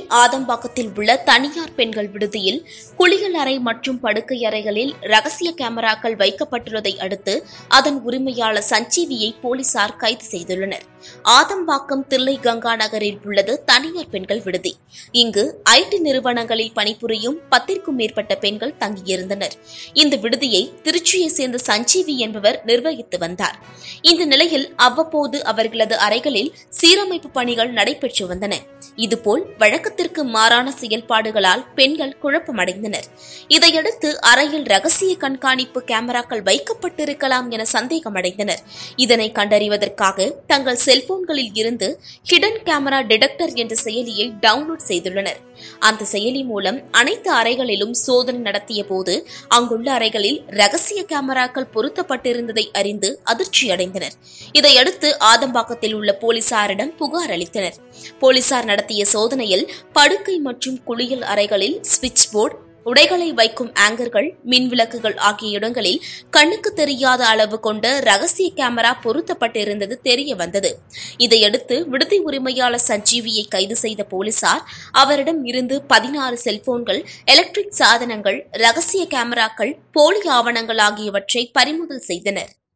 ஆதம்பாக்கத்தில் உள்ள தனியார் பெண்கள் விடுதியில் குளியல் அறை மற்றும் படுக்கை அறைகளில் ரகசிய கேமராக்கள் வைக்கப்பட்டுள்ளதை அடுத்து அதன் உரிமையாளர் சஞ்சீவியை போலீசார் கைது செய்துள்ளனர் ஆதம்பாக்கம் தில்லை கங்கா நகரில் உள்ளது தனியார் பெண்கள் விடுதி இங்கு ஐடி நிறுவனங்களில் பணிபுரியும் பத்திற்கும் மேற்பட்ட பெண்கள் தங்கியிருந்தனர் இந்த விடுதியை திருச்சியை சேர்ந்த சஞ்சீவி என்பவர் நிர்வகித்து வந்தார் இந்த நிலையில் அவ்வப்போது அவர்களது அறைகளில் சீரமைப்பு பணிகள் நடைபெற்று வந்தன இதுபோல் வழக்கத்திற்கு மாறான செயல்பாடுகளால் பெண்கள் குழப்பமடைந்தனர் இதையடுத்து அறையில் ரகசிய கண்காணிப்பு கேமராக்கள் வைக்கப்பட்டிருக்கலாம் என சந்தேகமடைந்தனர் இதனை கண்டறிவதற்காக தங்கள் செல்போன்களில் இருந்து ஹிடன் கேமரா டிடெக்டர் என்ற செயலியை டவுன்லோட் செய்துள்ளனர் அந்த செயலி மூலம் அனைத்து அறைகளிலும் சோதனை நடத்திய போது அங்குள்ள அறைகளில் ரகசிய கேமராக்கள் பொருத்தப்பட்டிருந்ததை அறிந்து அதிர்ச்சியடைந்தனர் இதையடுத்து ஆதம்பாக்கத்தில் உள்ள போலீசாரிடம் புகார் அளித்தனர் போலீசார் நடத்திய சோதனையில் படுக்கை மற்றும் குளியல் அறைகளில் சுவிட்ச் போர்டு உடைகளை வைக்கும் ஆங்கர்கள் மின் விளக்குகள் ஆகிய இடங்களில் கண்ணுக்கு தெரியாத அளவு கொண்ட ரகசிய கேமரா பொருத்தப்பட்டிருந்தது தெரிய வந்தது இதையடுத்து விடுதி உரிமையாளர் சஞ்சீவியை கைது செய்த போலீசார் அவரிடம் இருந்து பதினாறு செல்போன்கள் எலக்ட்ரிக் சாதனங்கள் ரகசிய கேமராக்கள் போலி ஆவணங்கள் ஆகியவற்றை பறிமுதல் செய்தனர்